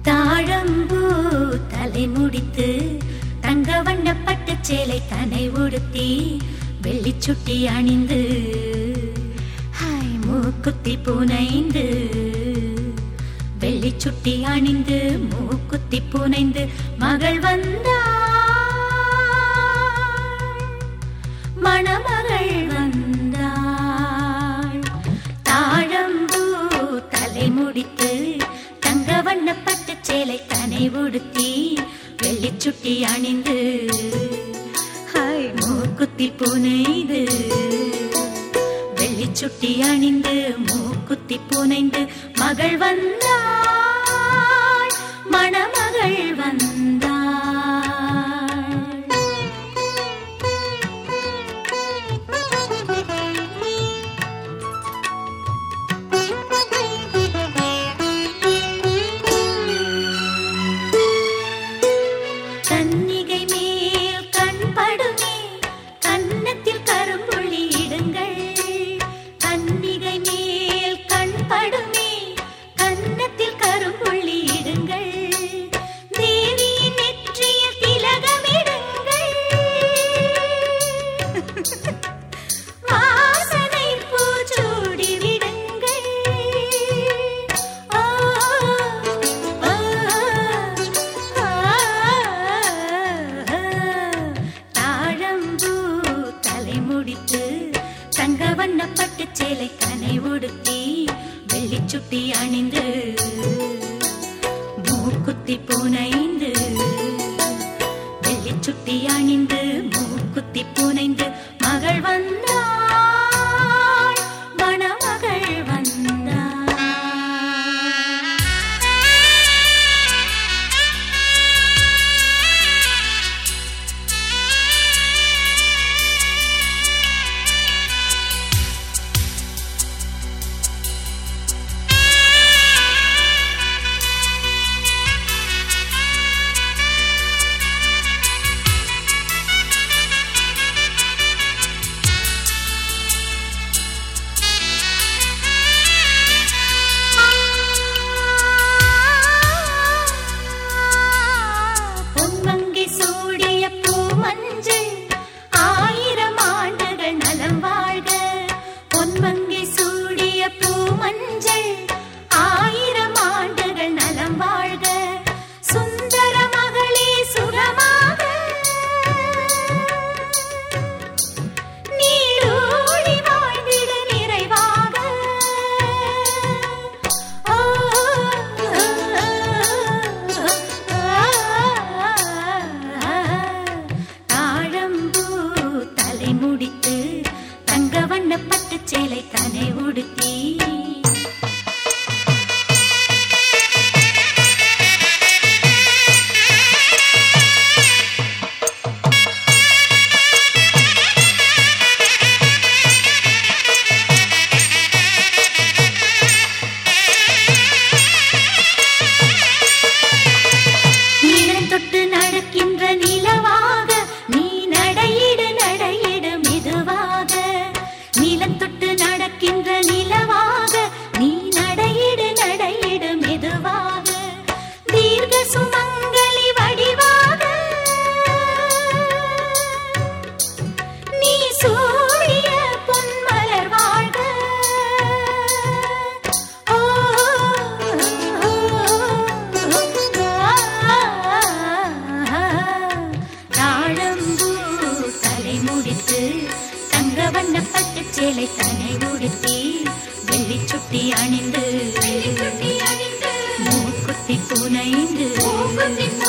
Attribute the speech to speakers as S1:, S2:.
S1: தாழம்பூ தலை முடித்து தங்க வண்ண பட்டு சேலை தனை உடுத்தி வெள்ளிச்சுட்டி அணிந்து ஹாய் மூக்குத்தி புனைந்து வெள்ளிச்சுட்டி அணிந்து மூக்குத்தி புனைந்து மகள் வந்தாள் மணமகள் வந்தாள் தாழம்பூ தலை முடித்து தங்க வண்ண பட்டு சேலை தனை உடுத்தி வெள்ளிச்சுட்டி அணிந்து ஹாய் மூக்குத்தி புனைந்து வெள்ளிச்சுட்டி அணிந்து மூக்குத்தி புனைந்து மகள் வந்தாள் மணமகள் வந்தாள் கன்னிகை மேல் கண் படுமே கன்னத்தில் கரும்புள்ளி இடுங்கள் கன்னிகை மேல் கண் படுமே கன்னத்தில் கரும்புள்ளி இடுங்கள் தேவியின் நெற்றியில் திலகமிடுங்கள் வாசனை பூச்சூடி விடுங்கள் ஆ, ஆ, ஆ, தாழம்பூ தலை முடித்து தங்க வண்ண பட்டு சேலை கனை உடுத்தி வெள்ளிச்சுட்டி அணிந்து மூக்குத்தி புனைந்து வெள்ளிச்சுட்டி அணிந்து மூக்குத்தி புனைந்து மகள் வந்தாள் மணமகள் வந்தாள் பொன்மங்கை சூடிய பூமஞ்சள் ஆயிரம் ஆண்டுகள் நலம் வாழ்க பொன்மங்கை சூடிய பூமஞ்சள் ஆயிரம் ஆண்டுகள் நலம் வாழ்க சுந்தர மகளே சுகமாக நீடூழி வாழ்ந்திட நிறைவாக ஆ, தாழம்பூ தலை முடித்து தங்க வண்ண பட்டு சேலை தனை உடுத்தி நிலம் தொட்டு நடக்கின்ற நிலவாக நீ நடையிடு நடையிடு மெதுவாக நிலம் தொட்டு நடக்கின்ற நிலவாக நீ நடையிடு நடையிடு மெதுவாக தீர்க்க சுமங்கலி வடிவாக நீ சூடிய பொன்மலர் வாழ்க ஓ, தாழம்பூ தலை முடித்து தங்க வண்ண பட்டு சேலை தனை உடுத்தி வெள்ளிச்சுட்டி அணிந்து மூக்குத்தி புனைந்து